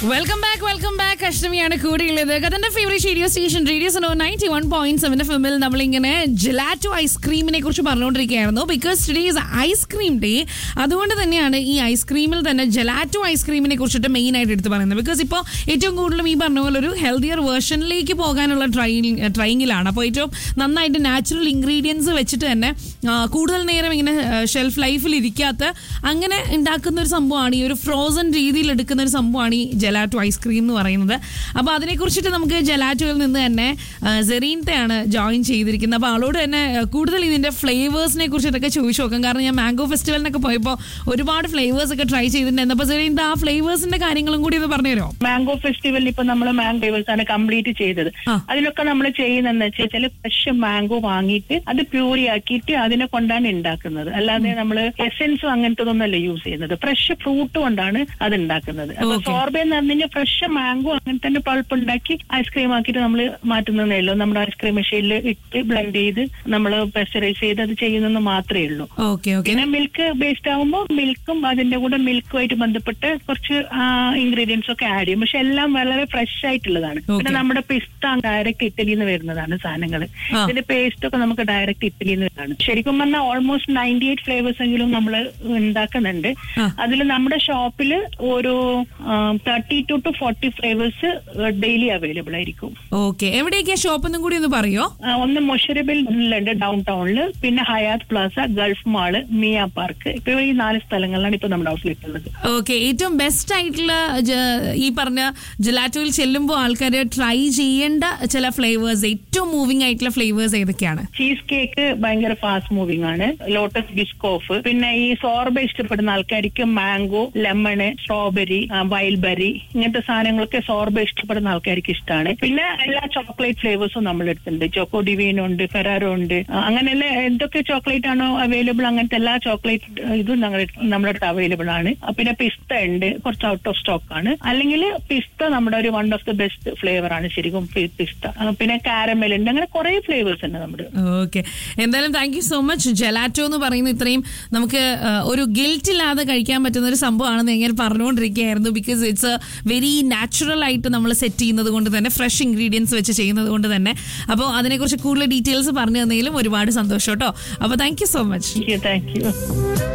Welcome back welcome back അഷ്ടമിയാണ് കൂടെയുള്ളത് കഥന്റെ favourite radio station radio so ninety one point seven ഫിമിൽ നമ്മളിങ്ങനെ ജെലാറ്റോ ഐസ്ക്രീമിനെ കുറിച്ച് പറഞ്ഞുകൊണ്ടിരിക്കുകയായിരുന്നു because today is ice cream day അതുകൊണ്ട് തന്നെയാണ് ഈ ഐസ്ക്രീമിൽ തന്നെ ജെലാറ്റോ ഐസ്ക്രീമിനെ കുറിച്ചിട്ട് മെയിൻ ആയിട്ട് എടുത്ത് പറയുന്നത് ബിക്കോസ് ഇപ്പോൾ ഏറ്റവും കൂടുതലും ഈ പറഞ്ഞ പോലെ ഒരു ഹെൽത്തിയർ വേർഷനിലേക്ക് പോകാനുള്ള ട്രൈ ട്രൈയിങ്ങിലാണ് അപ്പോൾ ഏറ്റവും നന്നായിട്ട് നാച്ചുറൽ ഇൻഗ്രീഡിയൻസ് വെച്ചിട്ട് തന്നെ ആ, കൂടുതൽ നേരം ഇങ്ങനെ ഷെൽഫ് ലൈഫിൽ ഇരിക്കാത്ത അങ്ങനെ ഉണ്ടാക്കുന്ന ഒരു സംഭവമാണ് ഈ ഒരു ഫ്രോസൺ രീതിയിൽ എടുക്കുന്ന ഒരു സംഭവമാണ് ഈ ജെലാറ്റോ ഐസ്ക്രീം എന്ന് പറയുന്നത് അപ്പോൾ അതിനെക്കുറിച്ചിട്ട് നമുക്ക് ജെലാറ്റോയിൽ നിന്ന് തന്നെ ആ, സെറീനത്തെയാണ് ജോയിൻ ചെയ്തിരിക്കുന്നത് അപ്പോൾ ആളോട് തന്നെ ആ, കൂടുതൽ ഇതിൻ്റെ ഫ്ലേവേഴ്സിനെ കുറിച്ചിട്ടൊക്കെ ചോദിച്ചു നോക്കാം കാരണം ഞാൻ മാംഗോ ഫെസ്റ്റിവലിനൊക്കെ പോയപ്പോൾ ഒരുപാട് ഫ്ലേവേഴ്സ് ഒക്കെ ട്രൈ ചെയ്തിട്ടുണ്ടായിരുന്നു അപ്പോൾ സെറീനത്ത് ആ ഫ്ലേവേഴ്സിന്റെ കാര്യങ്ങളും കൂടി ഒന്ന് പറഞ്ഞുതരുമോ മാംഗോ ഫെസ്റ്റിവലിൽ ഇപ്പൊ നമ്മൾ മാംഗോ ഫ്ലേവേഴ്സ് ആണ് കംപ്ലീറ്റ് ചെയ്തത് ആ. അതിലൊക്കെ നമ്മൾ ചെയ്യുന്നതെന്ന് വെച്ചാൽ ഫ്രഷ് മാംഗോ വാങ്ങിയിട്ട് അത് പ്യൂരി ആക്കിയിട്ട് അതിനെ കൊണ്ടാണ് ഉണ്ടാക്കുന്നത് അല്ലാതെ നമ്മൾ എസെൻസും അങ്ങനത്തതൊന്നല്ല യൂസ് ചെയ്യുന്നത് ഫ്രഷ് ഫ്രൂട്ട് കൊണ്ടാണ് അത് ഉണ്ടാക്കുന്നത് അപ്പൊ Okay. സോർബെ എന്ന് പറഞ്ഞു കഴിഞ്ഞാൽ ഫ്രഷ് മാംഗോ അങ്ങനെ തന്നെ പൾപ്പ് ഉണ്ടാക്കി ഐസ്ക്രീം ആക്കിയിട്ട് നമ്മൾ മാറ്റുന്നതേ ഉള്ളൂ നമ്മുടെ ഐസ്ക്രീം മെഷീനിൽ ഇട്ട് ബ്ലെൻഡ് ചെയ്ത് നമ്മൾ പെസ്റ്ററൈസ് ചെയ്ത് അത് ചെയ്യുന്നെന്ന് മാത്രമേ ഉള്ളൂ ഓക്കെ ഓക്കെ പിന്നെ മിൽക്ക് ബേസ്ഡ് ആകുമ്പോൾ മിൽക്കും അതിന്റെ കൂടെ മിൽക്കുമായിട്ട് ബന്ധപ്പെട്ട് കുറച്ച് ഇൻഗ്രീഡിയൻസ് ഒക്കെ ആഡ് ചെയ്യും പക്ഷെ എല്ലാം വളരെ ഫ്രഷ് ആയിട്ടുള്ളതാണ് പിന്നെ നമ്മുടെ പിസ്ത ഡയറക്റ്റ് ഇറ്റലിയിൽ നിന്ന് വരുന്നതാണ് സാധനങ്ങൾ ആ. ഇതിന്റെ പേസ്റ്റ് ഒക്കെ നമുക്ക് ഡയറക്റ്റ് ഇറ്റലിയിൽ നിന്ന് വരുന്നതാണ് ശരിക്കും പറഞ്ഞാൽ ഓൾമോസ്റ്റ് നയൻറ്റി എയ്റ്റ് ഫ്ലേവേഴ്സ് എങ്കിലും നമ്മൾ ഉണ്ടാക്കുന്നുണ്ട് ആ. അതിൽ നമ്മുടെ ഷോപ്പിൽ ഒരു thirty two two forty flavours daily available ആയിരിക്കും ഓക്കെ എവിടെയൊക്കെയാ ഷോപ്പ് എന്നും കൂടി ഒന്ന് പറയോ ആ, ഒന്ന് മൊഷറബിലുണ്ട് ഡൗൺ ടൗണിൽ പിന്നെ ഹയാത്ത് പ്ലാസ ഗൾഫ് മാള് മിയ പാർക്ക് ഇപ്പൊ ഈ നാല് സ്ഥലങ്ങളിലാണ് ഇപ്പൊ നമ്മുടെ ഔട്ട്ലെറ്റ് ഉള്ളത് ഓക്കെ ഏറ്റവും ബെസ്റ്റ് ആയിട്ടുള്ള ജ- ഈ പറഞ്ഞ ജലാറ്റോയിൽ ചെല്ലുമ്പോൾ ആൾക്കാർ ട്രൈ ചെയ്യേണ്ട ചില ഫ്ലേവേഴ്സ് ഏറ്റവും മൂവിങ് ആയിട്ടുള്ള ഫ്ലേവേഴ്സ് ഏതൊക്കെയാണ് ചീസ് കേക്ക് ഭയങ്കര ഫാസ്റ്റ് മൂവിംഗ് ആണ് ലോട്ടസ് ബിസ്കോഫ് പിന്നെ ഈ സോർബ ഇഷ്ടപ്പെടുന്ന ആൾക്കാർക്ക് മാംഗോ ലെമണ് സ്ട്രോബെറി വൈൽബെറി ഇങ്ങനത്തെ സാധനങ്ങളൊക്കെ സോർബ ഇഷ്ടപ്പെടുന്ന ആൾക്കാർക്ക് ഇഷ്ടമാണ് പിന്നെ എല്ലാ ചോക്ലേറ്റ് ഫ്ലേവേഴ്സും നമ്മൾ എടുത്തിട്ടുണ്ട് ചോക്കോ ഡിവീനോ ഉണ്ട് ഫെറാറോ ഉണ്ട് ആ, അങ്ങനെയുള്ള എന്തൊക്കെ ചോക്ലേറ്റ് ആണോ അവൈലബിൾ അങ്ങനത്തെ എല്ലാ ചോക്ലേറ്റ് ഇതും ഞങ്ങൾ നമ്മുടെ അടുത്ത് അവൈലബിൾ ആണ് ആ, പിന്നെ പിസ്ത ഉണ്ട് കുറച്ച് ഔട്ട് ഓഫ് സ്റ്റോക്ക് ആണ് അല്ലെങ്കിൽ പിസ്ത നമ്മുടെ ഒരു one of the best flavour ആണ് ശരിക്കും പി- പിസ്ത ആ, പിന്നെ കാരമൽ ഉണ്ട് അങ്ങനെ കുറെ ഫ്ലേവേഴ്സ് ഉണ്ട് നമ്മുടെ ഓക്കെ എന്തായാലും thank you so much gelato എന്ന് പറയുന്ന ഇത്രയും നമുക്ക് ആ, ഒരു ഗിൽറ്റ് ഇല്ലാതെ കഴിക്കാൻ പറ്റുന്ന ഒരു സംഭവമാണെന്ന് ഞാൻ പറഞ്ഞുകൊണ്ടിരിക്കുകയായിരുന്നു because it's a very natural ആയിട്ട് നമ്മൾ സെറ്റ് ചെയ്യുന്നത് കൊണ്ട് തന്നെ ഫ്രഷ് ഇൻഗ്രീഡിയൻസ് വെച്ച് ചെയ്യുന്നത് കൊണ്ട് തന്നെ അപ്പോൾ അതിനെക്കുറിച്ച് കൂടുതൽ ഡീറ്റെയിൽസ് പറഞ്ഞു തന്നതിലും ഒരുപാട് സന്തോഷം കേട്ടോ അപ്പോൾ thank you so much thank U